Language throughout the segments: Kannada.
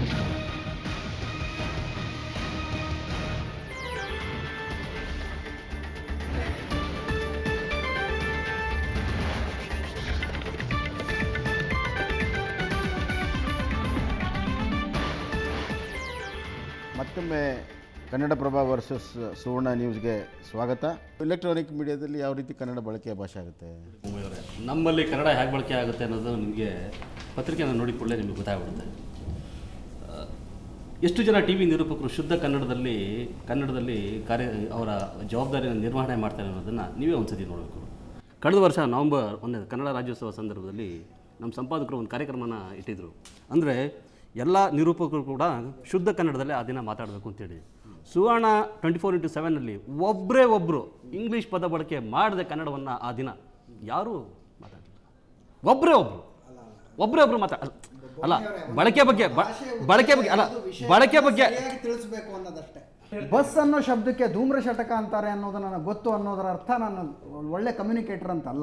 ಮತ್ತೊಮ್ಮೆ ಕನ್ನಡಪ್ರಭ ವರ್ಸಸ್ ಸುವರ್ಣ ನ್ಯೂಸ್ಗೆ ಸ್ವಾಗತ ಎಲೆಕ್ಟ್ರಾನಿಕ್ ಮೀಡಿಯಾದಲ್ಲಿ ಯಾವ ರೀತಿ ಕನ್ನಡ ಬಳಕೆಯ ಭಾಷೆ ಆಗುತ್ತೆ ಭೂಮಿಯವರೇ ನಮ್ಮಲ್ಲಿ ಕನ್ನಡ ಹೇಗೆ ಬಳಕೆ ಆಗುತ್ತೆ ಅನ್ನೋದು ನಿಮಗೆ ಪತ್ರಿಕೆಯನ್ನು ನೋಡಿ ಕೂಡಲೇ ನಿಮಗೆ ಗೊತ್ತಾಗ್ಬಿಡುತ್ತೆ ಆ, ಎಷ್ಟು ಜನ ಟಿ ವಿ ನಿರೂಪಕರು ಶುದ್ಧ ಕನ್ನಡದಲ್ಲಿ ಕನ್ನಡದಲ್ಲಿ ಕಾರ್ಯ ಅವರ ಜವಾಬ್ದಾರಿಯನ್ನು ನಿರ್ವಹಣೆ ಮಾಡ್ತಾರೆ ಅನ್ನೋದನ್ನು ನೀವೇ ಒಂದ್ಸತಿ ನೋಡಬೇಕು ಕಳೆದ ವರ್ಷ ನವಂಬರ್ ಒಂದನೇ ಕನ್ನಡ ರಾಜ್ಯೋತ್ಸವ ಸಂದರ್ಭದಲ್ಲಿ ನಮ್ಮ ಸಂಪಾದಕರು ಒಂದು ಕಾರ್ಯಕ್ರಮನ ಇಟ್ಟಿದ್ದರು ಅಂದರೆ ಎಲ್ಲ ನಿರೂಪಕರು ಕೂಡ ಶುದ್ಧ ಕನ್ನಡದಲ್ಲೇ ಆ ದಿನ ಮಾತಾಡಬೇಕು ಅಂತೇಳಿ ಸುವರ್ಣ ಟ್ವೆಂಟಿ ಫೋರ್ ಇಂಟು ಸೆವೆನಲ್ಲಿ ಒಬ್ಬರೇ ಒಬ್ಬರು ಇಂಗ್ಲೀಷ್ ಪದ ಬಳಕೆ ಮಾಡದೆ ಕನ್ನಡವನ್ನು ಆ ದಿನ ಯಾರೂ ಮಾತಾಡಲಿಲ್ಲ ಒಬ್ಬರೇ ಒಬ್ಬರು ಒಬ್ಬರೇ ಒಬ್ಬರು ಮಾತಾಡ ಅಲ್ಲ ಬಳಕೆ ಬಗ್ಗೆ ಬ- ಬಳಕೆ ಬಗ್ಗೆ ಅಲ್ಲ ಬಳಕೆ ಬಗ್ಗೆ ತಿಳಿಸಬೇಕು ಅನ್ನೋದಷ್ಟೇ ಬಸ್ ಅನ್ನೋ ಶಬ್ದಕ್ಕೆ ಧೂಮ್ರ ಶತಕ ಅಂತಾರೆ ಅನ್ನೋದು ನನಗೆ ಗೊತ್ತು ಅನ್ನೋದರ ಅರ್ಥ ನಾನು ಒಳ್ಳೆ ಕಮ್ಯುನಿಕೇಟರ್ ಅಂತಲ್ಲ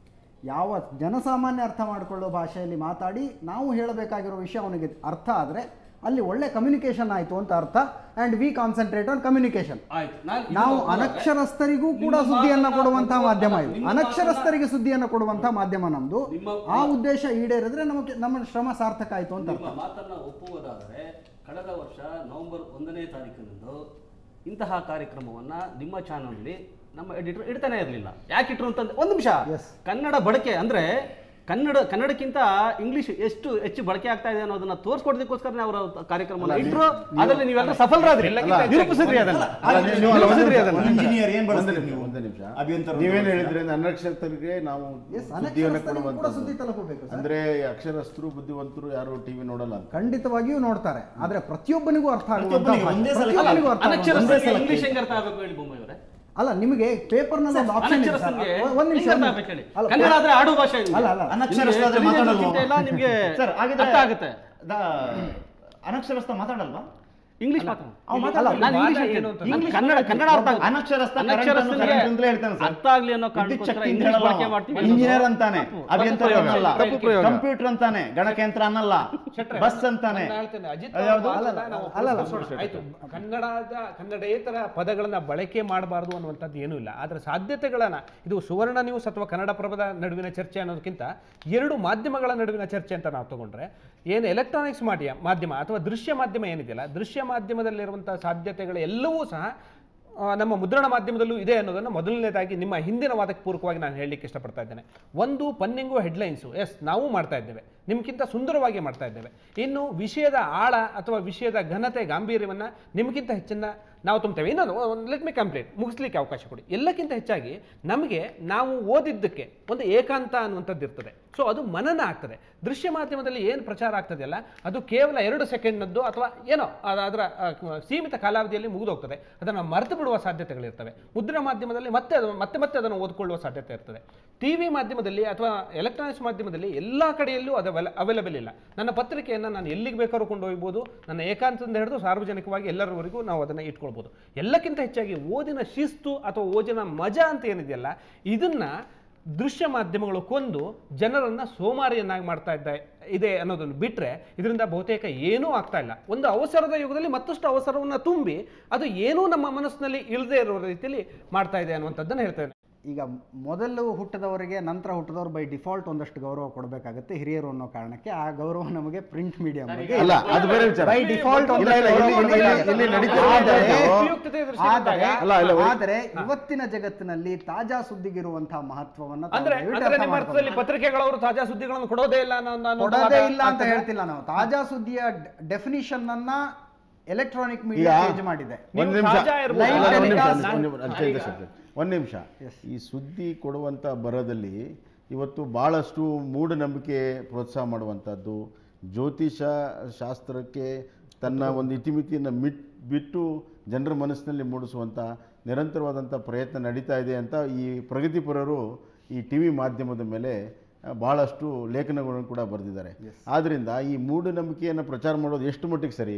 ಯಾವ ಜನಸಾಮಾನ್ಯ ಅರ್ಥ ಮಾಡಿಕೊಳ್ಳೋ ಭಾಷೆಯಲ್ಲಿ ಮಾತಾಡಿ ನಾವು ಹೇಳಬೇಕಾಗಿರೋ ವಿಷಯ ಅವನಿಗೆ ಅರ್ಥ ಆದರೆ ಅಲ್ಲಿ ಒಳ್ಳೆ ಕಮ್ಯುನಿಕೇಷನ್ ಆಯಿತು ಅಂತ ಅರ್ಥ and we concentrate on communication ಆಯ್ತು ನಾನು ಇದು ನಾವು ಒಪ್ಕೊಳ್ಳೋದ್ರೆ ಅನಕ್ಷರಸ್ಥರಿಗೂ ಕೂಡ ನಿಮ್ಮ ಸುದ್ದಿಯನ್ನು ಮಾತನ್ನ ಕೊಡುವಂತಹ ಒಪ್ಪುವ- ಮಾಧ್ಯಮ ಇದು ನಿಮ್ಮ ಅನಕ್ಷರಸ್ಥರಿಗೆ ಸುದ್ದಿಯನ್ನು ಕೊಡುವಂತಹ ಮಾಧ್ಯಮ ನಮ್ಮದು ನಿಮ್ಮ- ಆ ಉದ್ದೇಶ ಈಡೇರಿದ್ರೆ ನಮಗೆ ನಮ್ಮ ಶ್ರಮ ಸಾರ್ಥಕ ಆಯಿತು ಅಂತ ಅರ್ಥ ನಿಮ್ಮ ಮಾತನ್ನ ಒಪ್ಪುವುದಾದರೆ ಕಳೆದ ವರ್ಷ ನವೆಂಬರ್ ಒಂದನೇ ತಾರೀಕಿನಂದು ಇಂತಹ ಕಾರ್ಯಕ್ರಮವನ್ನ ನಿಮ್ಮ ಚಾನಲ್ನಲ್ಲಿ ನಮ್ಮ ಎಡಿಟರ್ ಇಡ್ತಾನೆ ಇರಲಿಲ್ಲ ಯಾಕೆ ಇಟ್ರು ಅಂತಂದ್ರೆ ಒಂದು ನಿಮಿಷ Yes. ಕನ್ನಡ ಬಳಕೆ ಅಂದ್ರೆ ಕನ್ನಡ ಕನ್ನಡಕ್ಕಿಂತ ಇಂಗ್ಲಿಷ್ ಎಷ್ಟು ಹೆಚ್ಚು ಬಳಕೆ ಆಗ್ತಾ ಇದೆ ಅನ್ನೋದನ್ನ ತೋರಿಸ್ಕೊಡೋದಕ್ಕೋಸ್ಕರ ಅವರ ಕಾರ್ಯಕ್ರಮ ಇಟ್ರು ಅದರಲ್ಲಿ ನೀವೆಲ್ಲ ಸಫಲರಾದ್ರಿ ನಿರೂಪಿಸಿದ್ರಿ ಅದನ್ನ ಅಲ್ಲ, ನೀವು- ನೀವು ಅಲ್ಲ, ನಿರೂಪಿಸಿದ್ರಿ ಒಂದೇ- ಅದನ್ನ. ಒಂದೇ ನಿಮಿಷ, ಇಂಜಿನಿಯರ್ ಏನ್ ಒಂದೇ ಬಳಸ್ತೀರಿ ನಿಮಿಷ, ನೀವು? ಒಂದೇ ನಿಮಿಷ ಅಭಿಯಂತರ ನೀವೇನು ಹೇಳಿದ್ರೆ ಅನಕ್ಷರಸ್ಥರಿಗೆ ನಾವು Yes, ಸುದ್ದಿಯನ್ನು ಅನಕ್ಷರಸ್ಥರಿಗೂ ಕೂಡ ಸುದ್ದಿ ಕೊಡುವಂಥದ್ದು ತಲುಪಬೇಕು ಸರ್. ಅಂದ್ರೆ ಅಕ್ಷರಸ್ಥರು ಬುದ್ಧಿವಂತರು ಯಾರು ಟಿವಿ ನೋಡಲ್ಲ ಅಂತ ಖಂಡಿತವಾಗಿಯೂ ನೋಡ್ತಾರೆ ಆದ್ರೆ ಪ್ರತಿಯೊಬ್ಬನಿಗೂ ಅರ್ಥ ಆಗುವಂತಹ ಪ್ರತಿಯೊಬ್ಬನಿಗೆ ಭಾಷೆ. ಒಂದೇ ಸಲ ಪ್ರತಿಯೊಬ್ಬನಿಗೂ ಅರ್ಥ ಆಗುವಂತಹ ಅನಕ್ಷರಸ್ಥರಿಗೆ ಇಂಗ್ಲಿಷ್ ಹೆಂಗ್ ಅರ್ಥ ಆಗಬೇಕು ಹೇಳಿ ಬೊಮ್ಮಾಯಿಯವರೇ ಅಲ್ಲ ನಿಮಗೆ ಪೇಪರ್ ನಲ್ಲಿ ಒಂದು ಆಪ್ಷನ್ ಇದೆ ಸರ್. ಅನಕ್ಷರಸ್ಥರಿಗೆ ಒಂದ್ ನಿಮಿಷ ಹೆಂಗ್ ಅರ್ಥ ಒಂದ್ ಆಗ್ಬೇಕು ಹೇಳಿ ಅಲ್ಲ, ಕನ್ನಡ ಆದ್ರೆ ಆಡು ಭಾಷೆ ನಿಮ್ಗೆ. ಅಲ್ಲ, ಅಲ್ಲ. ಅನಕ್ಷರಸ್ಥರಾದ್ರೆ ನಿಮ್ಗೆ ಮಾತಾಡಲ್ವಾ? ತಿಳಿದಿದ್ದಕ್ಕಿಂತ ಎಲ್ಲ ನಿಮ್ಗೆ ಸರ್ ಹಾಗಿದ್ರೆ ಅರ್ಥ ಆಗುತ್ತೆ ದ- ಅನಕ್ಷರಸ್ಥ ಮಾತಾಡಲ್ವಾ ಇಂಗ್ಲಿಷ್ ಮಾತಾಡ ಅವ್ನು ಮಾತಾಡಲ್ಲ. ನಾನು ಇಂಗ್ಲಿಷ್ ವಾದ ಹೇಳ್ತೀನಿ. ಏನು ಅಂತ ಇಂಗ್ಲಿಷ್ ಕನ್ನಡ ಕನ್ನಡ ಅರ್ಥ ಆಗುತ್ತೆ. ಅನಕ್ಷರಸ್ಥ ಅನಕ್ಷರಸ್ಥನಿಗೆ ಕರೆಂಟ್ ಅಂತಲೇ ಹೇಳ್ತಾನೆ ಸರ್. ಅರ್ಥ ಆಗ್ಲಿ ಅನ್ನೋ ವಿದ್ಯುತ್ ಕಾರಣಕ್ಕೋಸ್ಕರ ಶಕ್ತಿ ಅಂತ ಇಂಗ್ಲಿಷ್ ಹೇಳಲ್ಲ ಬಳಕೆ ಅವ. ಮಾಡ್ತೀವಿ ಇಂಜಿನಿಯರ್ ಅಂತಾನೆ ತಪ್ಪು. ಅಭಿಯಂತರ ತಪ್ಪು ಪ್ರಯೋಗ. ಅನ್ನಲ್ಲ ತಪ್ಪು ಪ್ರಯೋಗ. ಕಂಪ್ಯೂಟರ್ ಅಂತಾನೆ ಗಣಕಯಂತ್ರ ಅನ್ನಲ್ಲ ಬಸ್ ಅಂತಾನೆ ನಾನು ಹೇಳ್ತೇನೆ, ಅಜಿತ್ ಅದ್ಯಾವ್ದು? ಅವ್ರ ಅಲ್ಲ, ಮಾತನ್ನ ನಾವು ಅಲ್ಲ, ಅಲ್ಲ, ಪುರಸ್ಕರಿಸೋಣ. ಆಯ್ತು ಕನ್ನಡದ ಕನ್ನಡೇತರ ಪದಗಳನ್ನ ಬಳಕೆ ಮಾಡಬಾರ್ದು ಅನ್ನುವಂಥದ್ದು ಏನೂ ಇಲ್ಲ ಆದರೆ ಸಾಧ್ಯತೆಗಳನ್ನ ಇದು ಸುವರ್ಣ ನ್ಯೂಸ್ ಅಥವಾ ಕನ್ನಡ ಪ್ರಭದ ನಡುವಿನ ಚರ್ಚೆ ಅನ್ನೋದಕ್ಕಿಂತ ಎರಡು ಮಾಧ್ಯಮಗಳ ನಡುವಿನ ಚರ್ಚೆ ಅಂತ ನಾವು ತಗೊಂಡ್ರೆ ಏನು ಎಲೆಕ್ಟ್ರಾನಿಕ್ಸ್ ಮಾಧ್ಯಮ ಮಾಧ್ಯಮ ಅಥವಾ ದೃಶ್ಯ ಮಾಧ್ಯಮ ಏನಿದೆಯಲ್ಲ ದೃಶ್ಯ ಮಾಧ್ಯಮದಲ್ಲಿರುವಂಥ ಸಾಧ್ಯತೆಗಳು ಎಲ್ಲವೂ ಸಹ ಆ, ನಮ್ಮ ಮುದ್ರಣ ಮಾಧ್ಯಮದಲ್ಲೂ ಇದೆ ಅನ್ನೋದನ್ನು ಮೊದಲನೇದಾಗಿ ನಿಮ್ಮ ಹಿಂದಿನ ವಾದಕ್ಕೆ ಪೂರಕವಾಗಿ ನಾನು ಹೇಳಲಿಕ್ಕೆ ಇಷ್ಟಪಡ್ತಾ ಇದ್ದೇನೆ ಒಂದು ಪನ್ನಿಂಗು ಹೆಡ್ಲೈನ್ಸು ಎಸ್ ನಾವು ಮಾಡ್ತಾ ಇದ್ದೇವೆ ನಿಮ್ಗಿಂತ ಸುಂದರವಾಗಿ ಮಾಡ್ತಾ ಇದ್ದೇವೆ ಇನ್ನು ವಿಷಯದ ಆಳ ಅಥವಾ ವಿಷಯದ ಘನತೆ ಗಾಂಭೀರ್ಯವನ್ನು ನಿಮಗಿಂತ ಹೆಚ್ಚನ್ನ ನಾವು ತುಂಬ್ತೇವೆ ಇನ್ನೊಂದು ಲೆಟ್ ಮಿ ಕಂಪ್ಲೀಟ್ ಮುಗಿಸ್ಲಿಕ್ಕೆ ಅವಕಾಶ ಕೊಡಿ ಎಲ್ಲಕ್ಕಿಂತ ಹೆಚ್ಚಾಗಿ ನಮಗೆ ನಾವು ಓದಿದ್ದಕ್ಕೆ ಒಂದು ಏಕಾಂತ ಅನ್ನುವಂಥದ್ದು ಇರ್ತದೆ ಸೊ ಅದು ಮನನ ಆಗ್ತದೆ ದೃಶ್ಯ ಮಾಧ್ಯಮದಲ್ಲಿ ಏನು ಪ್ರಚಾರ ಆಗ್ತದೆಯಲ್ಲ ಅದು ಕೇವಲ ಎರಡು ಸೆಕೆಂಡ್ನದ್ದು ಅಥವಾ ಏನೋ ಅದು ಅದರ ಆ, ಸೀಮಿತ ಕಾಲಾವಧಿಯಲ್ಲಿ ಮುಗಿದೋಗ್ತದೆ ಅದನ್ನು ಮರೆತು ಬಿಡುವ ಸಾಧ್ಯತೆಗಳಿರ್ತವೆ ಮುದ್ರಣ ಮಾಧ್ಯಮದಲ್ಲಿ ಮತ್ತೆ ಅದು ಮತ್ತೆ ಮತ್ತೆ ಅದನ್ನು ಓದ್ಕೊಳ್ಳುವ ಸಾಧ್ಯತೆ ಇರ್ತದೆ ಟಿ ವಿ ಮಾಧ್ಯಮದಲ್ಲಿ ಅಥವಾ ಎಲೆಕ್ಟ್ರಾನಿಕ್ಸ್ ಮಾಧ್ಯಮದಲ್ಲಿ ಎಲ್ಲ ಕಡೆಯಲ್ಲೂ ಅದು ಅವೈಲಬಲ್ ಇಲ್ಲ ನನ್ನ ಪತ್ರಿಕೆಯನ್ನು ನಾನು ಎಲ್ಲಿಗೆ ಬೇಕಾದ್ರೂ ಕೊಂಡೊಯ್ಬೋದು ನನ್ನ ಏಕಾಂತದಿಂದ ಹಿಡಿದು ಸಾರ್ವಜನಿಕವಾಗಿ ಎಲ್ಲರವರೆಗೂ ನಾವು ಅದನ್ನು ಇಟ್ಕೊಳ್ಬೋದು ಎಲ್ಲಕ್ಕಿಂತ ಹೆಚ್ಚಾಗಿ ಓದಿನ ಶಿಸ್ತು ಅಥವಾ ಓದಿನ ಮಜಾ ಅಂತ ಏನಿದೆಯಲ್ಲ ಇದನ್ನ ದೃಶ್ಯ ಮಾಧ್ಯಮಗಳು ಕೊಂದು ಜನರನ್ನ ಸೋಮಾರಿಯನ್ನಾಗಿ ಮಾಡ್ತಾ ಇದ್ದ ಇದೆ ಅನ್ನೋದನ್ನು ಬಿಟ್ಟರೆ ಇದರಿಂದ ಬಹುತೇಕ ಏನೂ ಆಗ್ತಾ ಇಲ್ಲ ಒಂದು ಅವಸರದ ಯುಗದಲ್ಲಿ ಮತ್ತಷ್ಟು ಅವಸರವನ್ನು ತುಂಬಿ ಅದು ಏನೂ ನಮ್ಮ ಮನಸ್ಸಿನಲ್ಲಿ ಇಳದೇ ಇರೋ ರೀತಿಯಲ್ಲಿ ಮಾಡ್ತಾ ಇದೆ ಅನ್ನುವಂಥದ್ದನ್ನು ಹೇಳ್ತೇನೆ ಈಗ ಮೊದಲು ಹುಟ್ಟಿದವರಿಗೆ ನಂತರ ಹುಟ್ಟಿದವರು ಬೈ ಡಿಫಾಲ್ಟ್ ಒಂದಷ್ಟು ಗೌರವ ಕೊಡಬೇಕಾಗುತ್ತೆ ಹಿರಿಯರು ಅನ್ನೋ ಕಾರಣಕ್ಕೆ ಆ ಗೌರವ ನಮಗೆ ಪ್ರಿಂಟ್ ಮೀಡಿಯಂ ಬಗ್ಗೆ ಅಲ್ಲ ಅದು ಬೇರೆ ವಿಚಾರ ಬೈ ಡಿಫಾಲ್ಟ್ ಇಲ್ಲ, ಇಲ್ಲ, ಇಲ್ಲಿ- ಇಲ್ಲಿ- ಇಲ್ಲಿ- ಇಲ್ಲಿ ನಡೀತಾ ಇರೋದು- ಉಪಯುಕ್ತತೆ ದೃಷ್ಟಿಯಿಂದ ಆದರೆ ಅಲ್ಲ, ಇಲ್ಲ, ಒಳ್ಳೆ- ಆದರೆ ಇವತ್ತಿನ ಜಗತ್ತಿನಲ್ಲಿ ತಾಜಾ ಸುದ್ದಿಗಿರುವಂತಹ ಮಹತ್ವವನ್ನ ತಾವು ಅಂದ್ರೆ ದಯವಿಟ್ಟು ಅಂದ್ರೆ ಅರ್ಥ ನಿಮ್ಮ ಅರ್ಥದಲ್ಲಿ ಮಾಡ್ಕೊಳ್ಳಿ. ಪತ್ರಿಕೆಗಳವರು ತಾಜಾ ಸುದ್ದಿಗಳನ್ನು ಕೊಡೋದೇ ಇಲ್ಲ ಅನ್ನೋ- ಅನ್ನೋ ಒಂದು ಕೊಡೋದೇ ವಾದ ಇಲ್ಲ ಅಂತ ಆಗ್ತದೆ. ಹೇಳ್ತಿಲ್ಲ ನಾವು ತಾಜಾ ಸುದ್ದಿಯ ಡೆಫಿನಿಷನ್ ಅನ್ನ ಎಲೆಕ್ಟ್ರಾನಿಕ್ ಈಗ ಮೀಡಿಯಾ ಚೇಂಜ್ ಮಾಡಿದೆ ನೀವು ಒಂದು ನಿಮಿಷ ತಾಜಾ ಇರ್ಬೋದು. ಅಲ್ಲ, ಒಂದು ನಿಮಿಷ, Live ಒಂದು ನಿಮಿಷ, telecast. ಅದು change subject. ಒಂದು ನಿಮಿಷ ಈ ಸುದ್ದಿ ಕೊಡುವಂಥ ಬರದಲ್ಲಿ ಇವತ್ತು ಭಾಳಷ್ಟು ಮೂಢನಂಬಿಕೆ ಪ್ರೋತ್ಸಾಹ ಮಾಡುವಂಥದ್ದು ಜ್ಯೋತಿಷ ಶಾಸ್ತ್ರಕ್ಕೆ ತನ್ನ ಒಂದು ಇತಿಮಿತಿಯನ್ನು ಮಿಟ್ ಬಿಟ್ಟು ಜನರ ಮನಸ್ಸಿನಲ್ಲಿ ಮೂಡಿಸುವಂಥ ನಿರಂತರವಾದಂಥ ಪ್ರಯತ್ನ ನಡೀತಾ ಇದೆ ಅಂತ ಈ ಪ್ರಗತಿಪರರು ಈ ಟಿ ವಿ ಮಾಧ್ಯಮದ ಮೇಲೆ ಆ, ಭಾಳಷ್ಟು ಲೇಖನಗಳನ್ನು ಕೂಡ ಬರೆದಿದ್ದಾರೆ ಆದ್ದರಿಂದ ಈ ಮೂಢನಂಬಿಕೆಯನ್ನು ಪ್ರಚಾರ ಮಾಡೋದು ಎಷ್ಟು ಮಟ್ಟಿಗೆ ಸರಿ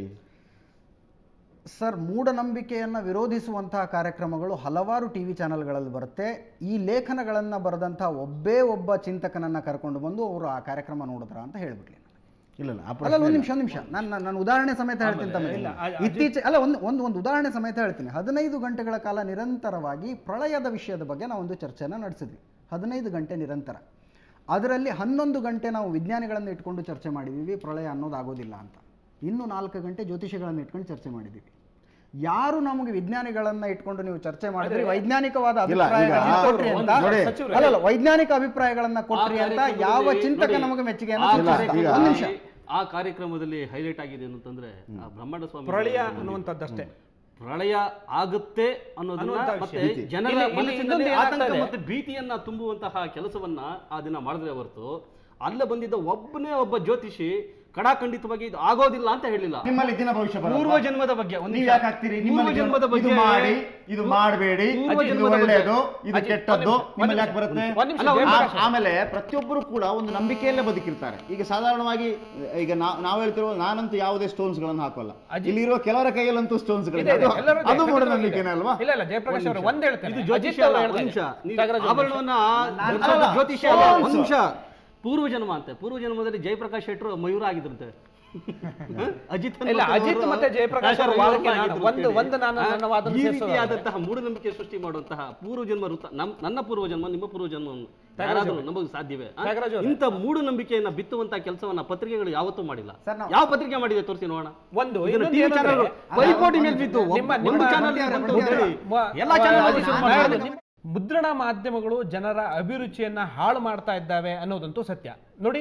ಸರ್ ಮೂಢನಂಬಿಕೆಯನ್ನು ವಿರೋಧಿಸುವಂತಹ ಕಾರ್ಯಕ್ರಮಗಳು ಹಲವಾರು ಟಿ ವಿ ಚಾನೆಲ್ಗಳಲ್ಲಿ ಬರುತ್ತೆ ಈ ಲೇಖನಗಳನ್ನು ಬರೆದಂಥ ಒಬ್ಬೇ ಒಬ್ಬ ಚಿಂತಕನನ್ನು ಕರ್ಕೊಂಡು ಬಂದು ಅವರು ಆ ಕಾರ್ಯಕ್ರಮ ನೋಡಿದ್ರ ಅಂತ ಹೇಳಿಬಿಡ್ಲಿ ಇಲ್ಲ ಇಲ್ಲ, ಆ ಅಲ್ಲ ಪ್ರಶ್ನೆ ಒಂದು ಇಲ್ಲ. ನಿಮಿಷ ಒಂದು ನಿಮಿಷ ನಾನು ನಾನು- ನಾನು ಉದಾಹರಣೆ ಸಮೇತ ಹೇಳ್ತೀನಿ ತಮಗೆ ಇಲ್ಲ, ಅ- ಇತ್ತೀಚೆ ಅಲ್ಲ ಒಂದು ಒಂದು ಒಂದು ಉದಾಹರಣೆ ಸಮೇತ ಹೇಳ್ತೀನಿ ಹದಿನೈದು ಗಂಟೆಗಳ ಕಾಲ ನಿರಂತರವಾಗಿ ಪ್ರಳಯದ ವಿಷಯದ ಬಗ್ಗೆ ನಾವು ಒಂದು ಚರ್ಚೆನ ನಡೆಸಿದ್ವಿ ಹದಿನೈದು ಗಂಟೆ ನಿರಂತರ ಅದರಲ್ಲಿ ಹನ್ನೊಂದು ಗಂಟೆ ನಾವು ವಿಜ್ಞಾನಿಗಳನ್ನು ಇಟ್ಕೊಂಡು ಚರ್ಚೆ ಮಾಡಿದ್ದೀವಿ ಪ್ರಳಯ ಅನ್ನೋದು ಆಗೋದಿಲ್ಲ ಅಂತ ಇನ್ನು ನಾಲ್ಕು ಗಂಟೆ ಜ್ಯೋತಿಷಿಗಳನ್ನು ಇಟ್ಕೊಂಡು ಚರ್ಚೆ ಮಾಡಿದ್ದೀವಿ ಯಾರು ನಮಗೆ ವಿಜ್ಞಾನಿಗಳನ್ನ ಇಟ್ಕೊಂಡು ನೀವು ಚರ್ಚೆ ಮಾಡಿದ್ರಿ ವೈಜ್ಞಾನಿಕವಾದ ಇಲ್ಲ, ಈಗ ಅಭಿಪ್ರಾಯಗಳನ್ನ ಕೊಟ್ರಿ ಅಂತ ನೋಡಿ. ಅಲ್ಲ ಅಲ್ಲ ವೈಜ್ಞಾನಿಕ ಅಭಿಪ್ರಾಯಗಳನ್ನ ಕೊಟ್ರಿ ಅಂತ ಯಾವ ಕಾರ್ಯಕ್ರಮದಲ್ಲಿ ಚಿಂತಕ ನೋಡಿ, ನಮಗೆ ಮೆಚ್ಚುಗೆಯನ್ನು ಆ ಸೂಚಿಸಿದ? ಕಾರ್ಯಕ್ರಮದಲ್ಲಿ- ಒಂದು ನಿಮಿಷ ಆ ಕಾರ್ಯಕ್ರಮದಲ್ಲಿ ಹೈಲೈಟ್ ಆಗಿದೆ ಅಂತಂದ್ರೆ ಆ ಬ್ರಹ್ಮಾಂಡ ಸ್ವಾಮಿ ಪ್ರಳಯ ಅನ್ನುವಂಥದ್ದಷ್ಟೇ ಪ್ರಳಯ ಆಗುತ್ತೆ ಅನ್ನೋದನ್ನ ಅನ್ನುವಂಥ ಮತ್ತೆ ವಿಷಯ. ಜನರ ಇಲ್ಲಿ- ಇಲ್ಲಿ ಮನಸ್ಸಿನಲ್ಲಿ ಇನ್ನೊಂದು ಆತಂಕ ಏನಾಗ್ತದೆ? ಮತ್ತೆ ಭೀತಿಯನ್ನ ತುಂಬುವಂತಹ ಕೆಲಸವನ್ನ ಆ ದಿನ ಮಾಡಿದ್ರೆ ಹೊರತು ಅಲ್ಲೇ ಬಂದಿದ್ದ ಒಬ್ಬನೇ ಒಬ್ಬ ಜ್ಯೋತಿಷಿ ಕಡಾಖಂಡಿತವಾಗಿ ಇದು ಆಗೋದಿಲ್ಲ ಅಂತ ಹೇಳಿಲ್ಲ ನಿಮ್ಮಲ್ಲಿ ದಿನ ಭವಿಷ್ಯ ಬರಲ್ವಾ? ಪೂರ್ವ ಜನ್ಮದ ಬಗ್ಗೆ ಒಂದು ನೀವು ನಿಮಿಷ. ಯಾಕೆ ಹಾಕ್ತೀರಿ ಪೂರ್ವ ನಿಮ್ಮಲ್ಲಿ ಜನ್ಮದ ಇದು ಬಗ್ಗೆ ಮಾಡಿ ಇದು ಮಾಡಬೇಡಿ ಪೂರ್ವ ಇದು ಜನ್ಮದ ಬಗ್ಗೆ. ಒಳ್ಳೆಯದು ಇದು ಅಜಿ, ಕೆಟ್ಟದ್ದು ಒಂದ್ ನಿಮಿಷ, ನಿಮ್ಮಲ್ಲಿ ಯಾಕೆ ಬರುತ್ತೆ ಒಂದ್ ನಿಮಿಷ, ಅಲ್ಲ, ಜಯಪ್ರಕಾಶ್ ಆ- ಆಮೇಲೆ ಪ್ರತಿಯೊಬ್ಬರು ಕೂಡ ಒಂದು ನಂಬಿಕೆಯಲ್ಲೇ ಬದುಕಿರ್ತಾರೆ ಈಗ ಸಾಧಾರಣವಾಗಿ ಈಗ ನಾವು ನಾವು ಹೇಳ್ತಿರೋ ನಾನಂತೂ ಯಾವುದೇ ಸ್ಟೋನ್ಸ್ ಗಳನ್ನು ಹಾಕೋಲ್ಲ ಅಜಿ- ಇಲ್ಲಿರುವ ಕೆಲವರ ಕೈಯಲ್ಲಂತೂ ಸ್ಟೋನ್ಸ್ ಇದೆ, ಇದೆ, ಎಲ್ಲರೂ ಇದೆ. ಅದು ಮೂಢ ಖಂಡಿತವಾಗ್ಲೂ ನಂಬಿಕೆನೇ ಇದೆ. ಅಲ್ವಾ ಇಲ್ಲ ಇಲ್ಲ ಜಯಪ್ರಕಾಶ್ ಅವರು ಒಂದ್ ಹೇಳ್ತೇನೆ ಇದು ಅಜಿತ್ ಜ್ಯೋತಿಷ್ಯ ಅವರು ಅಲ್ಲ, ಹೇಳ್ತಾ ಒಂದ್ ನಿಮಿಷ. ಇದ್ದಾರೆ. ನೀವು ತ್ಯಾಗರಾಜ್ ಒಂದು ನಿಮಿಷ. ಆಭರಣವನ್ನ ನಾನು- ಧರಿಸೋದು ಅಲ್ಲ, ಜ್ಯೋತಿಷ್ಯ ಅಲ್ಲ, stones. ಒಂದ್ ನಿಮಿಷ ಪೂರ್ವ ಜನ್ಮ ಅಂತೆ ಪೂರ್ವ ಜನ್ಮದಲ್ಲಿ ಜಯಪ್ರಕಾಶ್ ಶೆಟ್ಟರು ಮಯೂರ ಆಗಿದ್ರಂತೆ ಅಜಿತ್ ಇಲ್ಲ, ಅಜಿತ್ ಮತ್ತೆ ಜಯಪ್ರಕಾಶ್ ಅವರ ವಾದಕ್ಕೆ ನಾನು ಒಂದು- ಒಂದು ನಾನು ನನ್ನ ವಾದನ ಈ ಸೇರ್ಸೋದಾದ್ರೆ- ರೀತಿಯಾದಂತಹ ಮೂಢನಂಬಿಕೆ ಸೃಷ್ಟಿ ಮಾಡುವಂತಹ ಪೂರ್ವ ಜನ್ಮ ವೃತ್ತ ನಮ್- ನನ್ನ ಪೂರ್ವ ಜನ್ಮ ನಿಮ್ಮ ಪೂರ್ವ ಜನ್ಮವನ್ನು ಯಾರಾದರೂ ನಮಗೆ ಸಾಧ್ಯವೇ ಆ? ತ್ಯಾಗರಾಜ್ ಅವರೇ. ಇಂಥ ಮೂಢನಂಬಿಕೆಯನ್ನ ಬಿತ್ತುವಂತಹ ಕೆಲಸವನ್ನ ಪತ್ರಿಕೆಗಳು ಯಾವತ್ತೂ ಮಾಡಿಲ್ಲ ಸರ್, ನಾವು- ಯಾವ ಪತ್ರಿಕೆ ಮಾಡಿದೆ ತೋರಿಸಿ ನೋಡೋಣ ಒಂದು ಇದನ್ನ ಇನ್ನೊಂದು TV ಏನಂದ್ರೆ- ಚಾನೆಲ್ಗಳು ಪೈಪೋಟಿ ಮೇಲೆ ಬಿದ್ದು ಒಬ್ಬ- ನಿಮ್ಮ- ಒಂದು ನಿಮ್ಮ- ಚಾನೆಲ್ ಮಂಡ್ಯ- ಬಂತು ಮಂಡ್ಯ- ಹೇಳಿ. ಮ- ಎಲ್ಲಾ ಚಾನೆಲ್ ಅದು ಶುರು ನಾನು ಮಾಡಿದ್ರು. ನಿಮ್ಮ- ಮುದ್ರಣ ಮಾಧ್ಯಮಗಳು ಜನರ ಅಭಿರುಚಿಯನ್ನ ಹಾಳು ಮಾಡ್ತಾ ಇದ್ದಾವೆ ಅನ್ನೋದಂತೂ ಸತ್ಯ ನೋಡಿ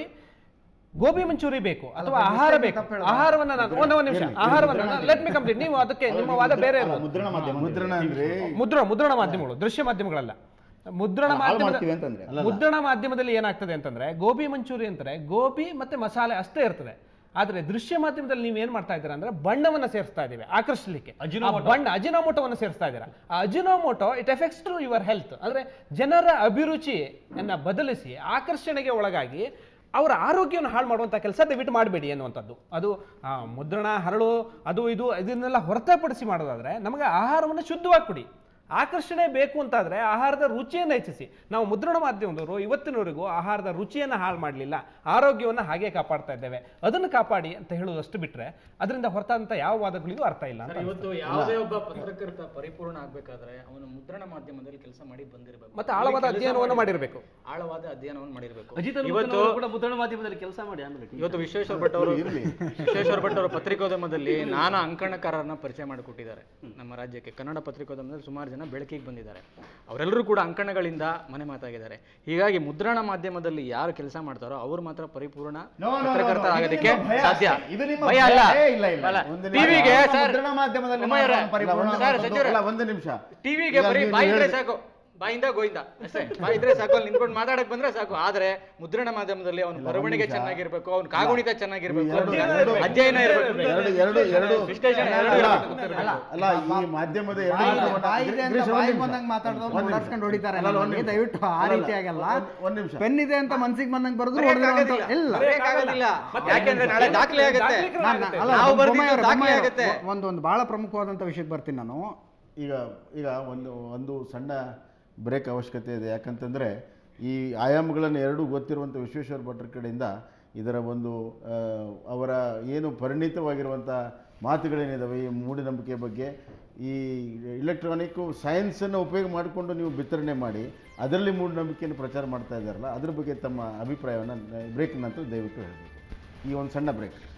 ಗೋಬಿ ಮಂಚೂರಿ ಬೇಕು ಅಥವಾ ಅಲ್ಲ, ಆಹಾರ mistake ಬೇಕು ತಪ್ಪು ಹೇಳಿದೆ. ಆಹಾರವನ್ನ ನಾನು ಒಂದು ಒಂದು ನಿಮಿಷ ಆಹಾರವನ್ನ ಲೆಟ್ ಮಿ ಕಂಪ್ಲೀಟ್ ನೀವು ಅದಕ್ಕೆ ನಿಮ್ಮ ವಾದ ಬೇರೆ ಅಲ್ಲ, ಇರೋದು. ಮುದ್ರಣ ಮಾಧ್ಯಮ ಮುದ್ರಣ ಅಂದ್ರೆ ಮುದ್ರ ಮುದ್ರಣ ಮಾಧ್ಯಮಗಳು ದೃಶ್ಯ ಮಾಧ್ಯಮಗಳಲ್ಲ ಮುದ್ರಣ ಹಾಳು ಮಾಧ್ಯಮದ ಮಾಡ್ತೀವಿ ಅಂತಂದ್ರೆ ಮುದ್ರಣ ಮಾಧ್ಯಮದಲ್ಲಿ ಏನಾಗ್ತದೆ ಅಂತಂದ್ರೆ ಗೋಬಿ ಮಂಚೂರಿ ಅಂತಾರೆ ಗೋಬಿ ಮತ್ತೆ ಮಸಾಲೆ ಅಷ್ಟೇ ಇರ್ತದೆ ಆದ್ರೆ ದೃಶ್ಯ ಮಾಧ್ಯಮದಲ್ಲಿ ನೀವು ಏನ್ ಮಾಡ್ತಾ ಇದ್ದೀರಾ ಅಂದ್ರೆ ಬಣ್ಣವನ್ನ ಸೇರಿಸ್ತಾ ಇದೀವಿ ಆಕರ್ಷಿಸಲಿಕ್ಕೆ ಆ ಬಣ್ಣ ಅಜಿನೋಮೋಟೋವನ್ನು ಸೇರಿಸ್ತಾ ಇದ್ದೀರಾ ಆ Ajinomoto it effects to your health ಅಂದ್ರೆ ಜನರ ಅಭಿರುಚಿಯನ್ನ ಬದಲಿಸಿ ಆಕರ್ಷಣೆಗೆ ಒಳಗಾಗಿ ಅವರ ಆರೋಗ್ಯವನ್ನು ಹಾಳು ಮಾಡುವಂಥ ಕೆಲಸ ದಯವಿಟ್ಟು ಮಾಡಬೇಡಿ ಅನ್ನುವಂಥದ್ದು ಅದು ಆ, ಮುದ್ರಣ ಹರಳು ಅದು ಇದು ಇದನ್ನೆಲ್ಲ ಹೊರತುಪಡಿಸಿ ಮಾಡೋದಾದ್ರೆ ನಮಗೆ ಆಹಾರವನ್ನು ಶುದ್ಧವಾಗಿ ಕೊಡಿ ಆಕರ್ಷಣೆ ಬೇಕು ಅಂತಾದ್ರೆ ಆಹಾರದ ರುಚಿಯನ್ನು ಹೆಚ್ಚಿಸಿ ನಾವು ಮುದ್ರಣ ಮಾಧ್ಯಮದವರು ಇವತ್ತಿನವರೆಗೂ ಆಹಾರದ ರುಚಿಯನ್ನು ಹಾಳು ಮಾಡಲಿಲ್ಲ ಆರೋಗ್ಯವನ್ನು ಹಾಗೆ ಕಾಪಾಡ್ತಾ ಇದ್ದೇವೆ ಅದನ್ನು ಕಾಪಾಡಿ ಅಂತ ಹೇಳೋದಷ್ಟು ಬಿಟ್ರೆ ಅದರಿಂದ ಹೊರತಾದಂಥ ಯಾವ ವಾದಗಳಿಗೂ ಅರ್ಥ ಇಲ್ಲ ಅಂತ ಸರ್, ಇವತ್ತು ಯಾವುದೇ ಒಬ್ಬ ಪತ್ರಕರ್ತ ಪರಿಪೂರ್ಣ ಆಗ್ಬೇಕಾದ್ರೆ ಅವನು ಮುದ್ರಣ ಮಾಧ್ಯಮದಲ್ಲಿ ಕೆಲಸ ಮಾಡಿ ಬಂದಿರಬೇಕು ಮತ್ತೆ ಆಳವಾದ ಅಧ್ಯಯನವನ್ನು ಮಾಡಿರಬೇಕು ಆಳವಾದ ಅಧ್ಯಯನವನ್ನು ಮಾಡಿರಬೇಕು ಅಜಿತ್ ಇವತ್ತು ಇವತ್ತು ಕೂಡ ಮುದ್ರಣ ಮಾಧ್ಯಮದಲ್ಲಿ ಕೆಲಸ ಮಾಡಿ ಆಮೇಲೆ ಇವತ್ತು ವಿಶ್ವೇಶ್ವರ ಭಟ್ ಅವರು ವಿಶ್ವೇಶ್ವರ ಭಟ್ ಅವರ ಪತ್ರಿಕೋದ್ಯಮದಲ್ಲಿ ನಾನಾ ಅಂಕಣಕಾರರನ್ನ ಪರಿಚಯ ಮಾಡಿಕೊಟ್ಟಿದ್ದಾರೆ ನಮ್ಮ ರಾಜ್ಯಕ್ಕೆ ಕನ್ನಡ ಪತ್ರಿಕೋದ್ಯಮದಲ್ಲಿ ಸುಮಾರು ಜನ ಬೆಳಕಿಗೆ ಬಂದಿದ್ದಾರೆ ಅವರೆಲ್ಲರೂ ಕೂಡ ಅಂಕಣಗಳಿಂದ ಮನೆ ಮಾತಾಗಿದ್ದಾರೆ ಹೀಗಾಗಿ ಮುದ್ರಣ ಮಾಧ್ಯಮದಲ್ಲಿ ಯಾರು ಕೆಲಸ ಮಾಡ್ತಾರೋ ಅವರು ಮಾತ್ರ ಪರಿಪೂರ್ಣ No, no, no, no. ಪತ್ರಕರ್ತ ಇದು ಆಗೋದಕ್ಕೆ ನಿಮ್ಮ ಭಯ ಸಾಧ್ಯ ಅಷ್ಟೇ. ಇದು ನಿಮ್ಮ ಭಯ ಭಯ. ಅಲ್ಲ ಏ, ಇಲ್ಲ, ಇಲ್ಲ. ಅಲ್ಲ. ಒಂದು ಟಿವಿಗೆ ನಿಮ್ಮ ಸರ್ ಮುದ್ರಣ ಮಾಧ್ಯಮದಲ್ಲಿ ಉಮಾಯವ್ರೆ, ಮಾತ್ರ ಪರಿಪೂರ್ಣ ಸರ್, ಅನ್ನೋದು- ಸಚಿವರೇ, ಅಲ್ಲ ಒಂದು ನಿಮಿಷ ಟಿವಿಗೆ ಈಗ ಬರೀ ನೀವು ಬಾಯಿ ಇದ್ರೆ ಹೇಳಿದ್ರೆ- ಸಾಕು ಬಾಯಿಂದ ಗೋಯಿಂದ ಅಷ್ಟೇ ಬಾಯಿ ಇದ್ರೆ ಸಾಕು ಅಲ್ಲಿ ನಿಂತ್ಕೊಂಡು ಮಾತಾಡಕ್ ಬಂದ್ರೆ ಸಾಕು ಆದ್ರೆ ಮುದ್ರಣ ಮಾಧ್ಯಮದಲ್ಲಿ ಅವನ ಬರವಣಿಗೆ ಚೆನ್ನಾಗಿರ್ಬೇಕು ಅವ್ನ ಕಾಗುಣಿತ ಚೆನ್ನಾಗಿರ್ಬೇಕು ಎರಡು- ಅಧ್ಯಯನ ಎರಡು- ಅಧ್ಯಯನ ಇರಬೇಕು ಎರಡು ಎರಡು ಎರಡು ವಿಶ್ಲೇಷಣೆ ಎರಡು ಅಲ್ಲ, ಇರ್ಬೇಕು. ಅಲ್ಲ, ಅಲ್ಲ ಈ ಮಾಧ್ಯಮದ ಎರಡು ಬಾಯಿ- ವಿಧವನ್ನ- ಬಾಯಿ ಇದೆ ಅಂತ ಗಿರೀಶ್, ಒಂದ್ ಬಾಯಿ ನಿಮಿಷ. ಬಂದಂಗ್ ಮಾತಾಡ್ದವ್ರು ಒಂದ್ ನಿಮಿಷ. ಓಡಾಡ್ಸ್ಕೊಂಡು ಹೊಡಿತಾರೆ ಅಲ್ಲ, ಒಂದ್ ನಮ್ಮನ್ನ. ನಿಮಿಷ. ದಯವಿಟ್ಟು ಆ ಅಲ್ಲ, ರೀತಿಯಾಗಲ್ಲ ಒಂದ್- ಒಂದ್ ನಿಮಿಷ ಪೆನ್ ಇದೆ ಅಂತ ಮನ್ಸಿಗೆ ಬಂದಂಗೆ ಬರೆದ್ರು ಬರೆಯಕ್ಕಾಗೋದಿಲ್ಲ. ಹೊಡೆದ್ರು ಇಲ್ಲ ಬರೆಯಕ್ಕಾಗೋದಿಲ್ಲ. ಯಾಕೆಂದ್ರೆ ನಾಳೆ ದಾಖಲೆ ಆಗುತ್ತೆ ನಾನ್- ನಾನ್- ಅಲ್ಲ, ನಾವು ಬರ್ದಿದ್ದು ಬೊಮ್ಮಾಯಿ ಅವ್ರೆ, ದಾಖಲೆ ಬೊಮ್ಮಾಯಿ ಅವ್ರೆ, ಆಗುತ್ತೆ. ಒಂದು ಒಂದು ಬಹಳ ಪ್ರಮುಖವಾದಂಥ ವಿಷಯಕ್ಕೆ ಬರ್ತೀನಿ ನಾನು ಈಗ ಈಗ ಒಂದು ಒಂದು ಸಣ್ಣ ಬ್ರೇಕ್ ಅವಶ್ಯಕತೆ ಇದೆ ಯಾಕಂತಂದರೆ ಈ ಆಯಾಮಗಳನ್ನು ಎರಡೂ ಗೊತ್ತಿರುವಂಥ ವಿಶ್ವೇಶ್ವರ ಭಟ್ರ ಕಡೆಯಿಂದ ಇದರ ಒಂದು ಆ, ಅವರ ಏನು ಪರಿಣಿತವಾಗಿರುವಂಥ ಮಾತುಗಳೇನಿದಾವೆ ಈ ಮೂಢನಂಬಿಕೆ ಬಗ್ಗೆ ಈ ಇಲೆಕ್ಟ್ರಾನಿಕ್ಕು ಸೈನ್ಸನ್ನು ಉಪಯೋಗ ಮಾಡಿಕೊಂಡು ನೀವು ವಿತರಣೆ ಮಾಡಿ ಅದರಲ್ಲಿ ಮೂಢನಂಬಿಕೆಯನ್ನು ಪ್ರಚಾರ ಮಾಡ್ತಾ ಇದ್ದಾರಲ್ಲ ಅದ್ರ ಬಗ್ಗೆ ತಮ್ಮ ಅಭಿಪ್ರಾಯವನ್ನು ಬ್ರೇಕ್ ನಂತರ ದಯವಿಟ್ಟು ಹೇಳಬೇಕು ಈ ಒಂದು ಸಣ್ಣ ಬ್ರೇಕ್